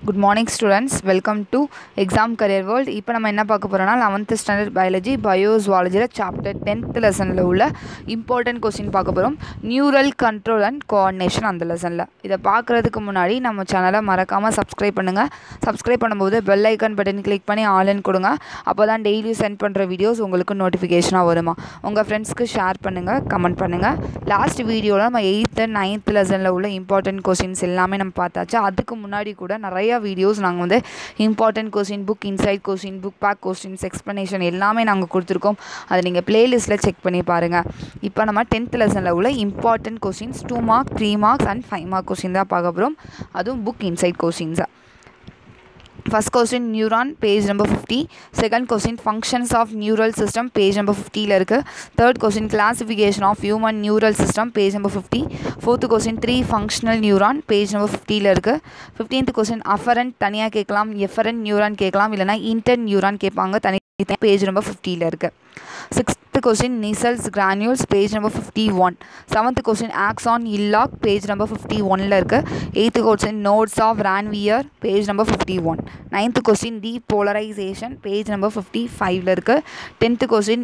good morning students welcome to exam career world இப்போ நம்ம என்ன பார்க்க போகிறோம்னா லெவன்த்து ஸ்டாண்டர்ட் பயாலஜி பயோஸ்வாலஜியில் சாப்டர் டென்த் லெசனில் உள்ள இம்பார்ட்டன்ட் கொஸ்டின் பார்க்க போகிறோம் நியூரல் கண்ட்ரோல் அண்ட் கோஆர்டினேஷன் அந்த லெசனில் இதை பார்க்குறதுக்கு முன்னாடி நம்ம சேனலை மறக்காமல் சப்ஸ்கிரைப் பண்ணுங்கள் சப்ஸ்கிரைப் பண்ணும்போது பெல் ஐக்கான் பட்டன் கிளிக் பண்ணி ஆன்லைன் கொடுங்க அப்போ தான் டெய்லி சென்ட் பண்ணுற வீடியோஸ் உங்களுக்கு நோட்டிஃபிகேஷனாக வருமா உங்கள் ஃப்ரெண்ட்ஸ்க்கு ஷேர் பண்ணுங்கள் கமெண்ட் பண்ணுங்கள் லாஸ்ட் வீடியோவில் நம்ம எயித்து நைன்த் லெசனில் உள்ள இம்பார்ட்டன்ட் கொஸ்டின்ஸ் எல்லாமே நம்ம பார்த்தாச்சு அதுக்கு முன்னாடி கூட நிறையா வீடியோஸ் நாங்கள் வந்து important question book inside question book back questions explanation எல்லாமே நாங்கள் கொடுத்துருக்கோம் அதை நீங்கள் ப்ளேலிஸ்ட்டில் செக் பண்ணி பாருங்கள் இப்போ நம்ம டென்த் லெசனில் உள்ள important questions two mark three marks and five mark question தான் பார்க்க போகிறோம் அதுவும் புக் இன்சைட் கொஸ்டின்ஸாக first question neuron page number fifty second question functions of neural system page number ஃபிஃப்டியில் இருக்குது third question classification of human neural system page number fifty fourth question three functional neuron page number ஃபிஃப்டியில் இருக்குது fifteenth question afferent தனியாக கேட்கலாம் efferent neuron கேட்கலாம் இல்லைனா inter neuron கேட்பாங்க தனி பேஜ் நம்பர் ஃபிஃப்டியில் இருக்குது sixth question Nissl's granules page number fifty one seventh question axon hillock page number fifty ஒனில் இருக்குது eighth question nodes of Ranvier page number fifty one ninth question depolarisation page number fifty ஃபைவ்ல இருக்குது tenth question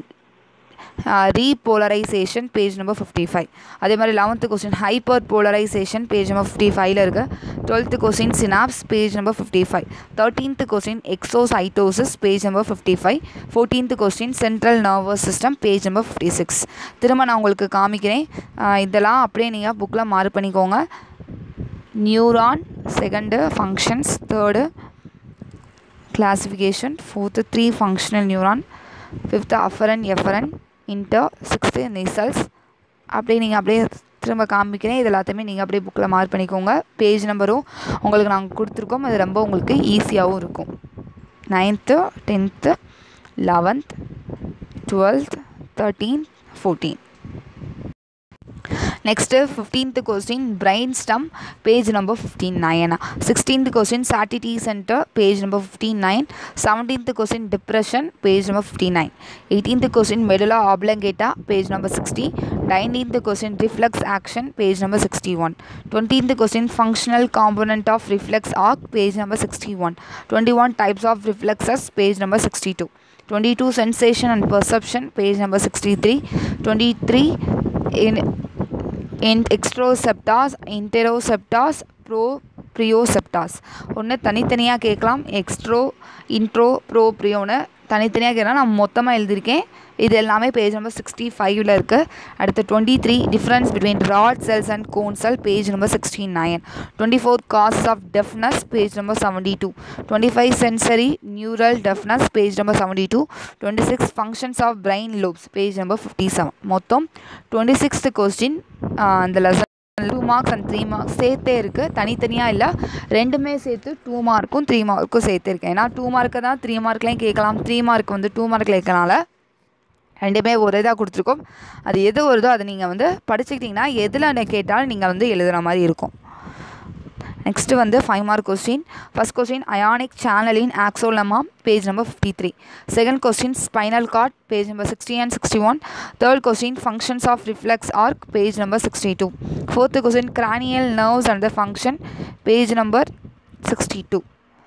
repolarisation page number fifty five அதே மாதிரி eleventh question hyper polarisation page number fifty ஃபைவ்ல இருக்குது twelfth question synapse page number fifty five thirteenth question exocytosis page number fifty five fourteenth question central nervous system page number fifty six திரும்ப நான் உங்களுக்கு காமிக்கிறேன் இதெல்லாம் அப்படியே நீங்கள் புக்கில் மார்க் பண்ணிக்கோங்க neuron second functions third classification fourth three functional neuron fifth afferent efferent inter sixth Nissl's அப்படியே நீங்கள் அப்படியே திரும்ப காமிக்கிறேன் இது எல்லாத்தையுமே நீங்கள் அப்படியே புக்கில் மார்க் பண்ணிக்கோங்க பேஜ் நம்பரும் உங்களுக்கு நாங்கள் கொடுத்துருக்கோம் அது ரொம்ப உங்களுக்கு ஈஸியாகவும் இருக்கும் ninth tenth eleventh twelfth thirteen fourteen next fifteenth question brain stem page number fifteen நைனா sixteenth question satiety centre page number fifteen nine seventeenth question depression page number fifty nine eighteenth question medulla oblongata page number sixty nineteenth question reflex action page number sixty one twentieth question functional component of reflex arc page number sixty one twenty one types of reflexes page number sixty two twenty two sensation and perception page number sixty three twenty three in in exteroceptors interoceptors pro proprioceptors ஒன்று தனித்தனியாக கேட்கலாம் எக்ஸ்ட்ரோ intro bro ப்ரியோன்னு தனித்தனியாக கேட்கலாம் நான் மொத்தமாக எழுதியிருக்கேன் இது எல்லாமே பேஜ் நம்பர் சிக்ஸ்டி ஃபைவ்ல இருக்குது அடுத்து twenty three difference between rod cells and cone cell page number sixty nine twenty four causes of deafness page number seventy two twenty five sensory neural deafness page number seventy two twenty six functions of brain lobes page number fifty seven மொத்தம் twenty sixth question அந்த lesson two marks and three marks சேர்த்தே இருக்குது தனித்தனியாக இல்லை ரெண்டுமே சேர்த்து two மார்க்கும் three மார்க்கும் சேர்த்து இருக்கேன் ஏன்னா டூ மார்க்கு தான் த்ரீ மார்க்லேயும் கேட்கலாம் த்ரீ மார்க் வந்து டூ மார்க்கில் இருக்கனால ரெண்டுமே ஒரு இதாக கொடுத்துருக்கோம் அது எது வருதோ அதை நீங்கள் வந்து படிச்சுக்கிட்டிங்கன்னா எதில் கேட்டாலும் நீங்கள் வந்து எழுதுகிற மாதிரி இருக்கும் நெக்ஸ்ட்டு வந்து five mark question first question ionic சேனலின் axolemma page number fifty three second question spinal cord page number sixty and sixty one third question functions of reflex arc page number sixty two fourth question cranial nerves and the function page number sixty two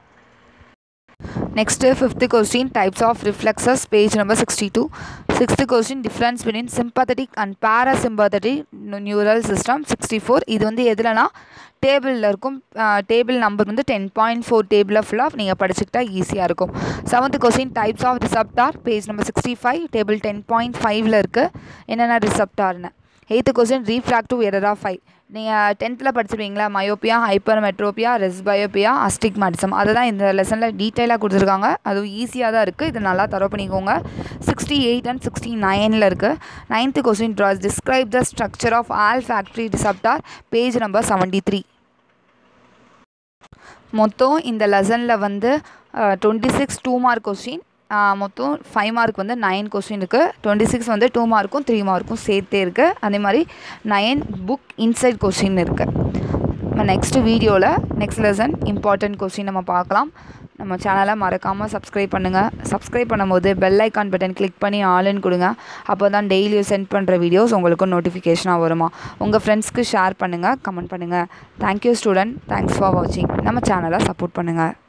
next fifth question types of reflexes page number sixty two sixth question difference between sympathetic and parasympathetic neural system sixty four இது வந்து எதுலனா டேபிளில் இருக்கும் table number வந்து ten point four டேபிளில் ஃபுல்லாக நீங்கள் படிச்சுக்கிட்டா ஈஸியாக இருக்கும் seventh question types of receptor page number sixty five table ten point ஃபைவ்ல இருக்குது என்னென்ன ரிசப்டார்னு எயித்து கொஸ்டின் ரீஃப்ராக்டிவ் எரரா ஃபைவ் நீங்கள் டென்த்தில் படிச்சிருவீங்களா மயோப்பியா ஹைப்பர் மெட்ரோப்பியா ரெஸ்பயோப்பியா அஸ்டிக்மாட்டிசம் அதை தான் இந்த லெசனில் டீட்டெயிலாக கொடுத்துருக்காங்க அதுவும் ஈஸியாக தான் இருக்குது இது நல்லா தரவு பண்ணிக்கோங்க சிக்ஸ்டி எயிட் அண்ட் சிக்ஸ்டி நைனில் இருக்குது ninth question draw describe the structure of olfactory receptor page number seventy three மொத்தம் இந்த லெசனில் வந்து twenty six two mark question மொத்தம் ஃபைவ் மார்க் வந்து நைன் கொஸ்டின் இருக்குது டுவெண்ட்டி சிக்ஸ் வந்து டூ மார்க்கும் த்ரீ மார்க்கும் சேர்த்தே இருக்குது அதே மாதிரி நைன் புக் இன்சைட் கொஸ்டின் இருக்குது நெக்ஸ்ட் வீடியோவில் நெக்ஸ்ட் லெசன் இம்பார்ட்டன்ட் கொஸ்டின் நம்ம பார்க்கலாம் நம்ம சேனலை மறக்காமல் சப்ஸ்கிரைப் பண்ணுங்கள் சப்ஸ்கிரைப் பண்ணும்போது பெல் ஐக்கான் பட்டன் கிளிக் பண்ணி ஆளுன்னு கொடுங்க அப்போ தான் டெய்லியும் சென்ட் பண்ணுற வீடியோஸ் உங்களுக்கு நோட்டிஃபிகேஷனாக வருமா உங்கள் ஃப்ரெண்ட்ஸ்க்கு ஷேர் பண்ணுங்கள் கமெண்ட் பண்ணுங்கள் தேங்க்யூ ஸ்டூடெண்ட் தேங்க்ஸ் ஃபார் வாட்சிங் நம்ம சேனலை சப்போர்ட் பண்ணுங்கள்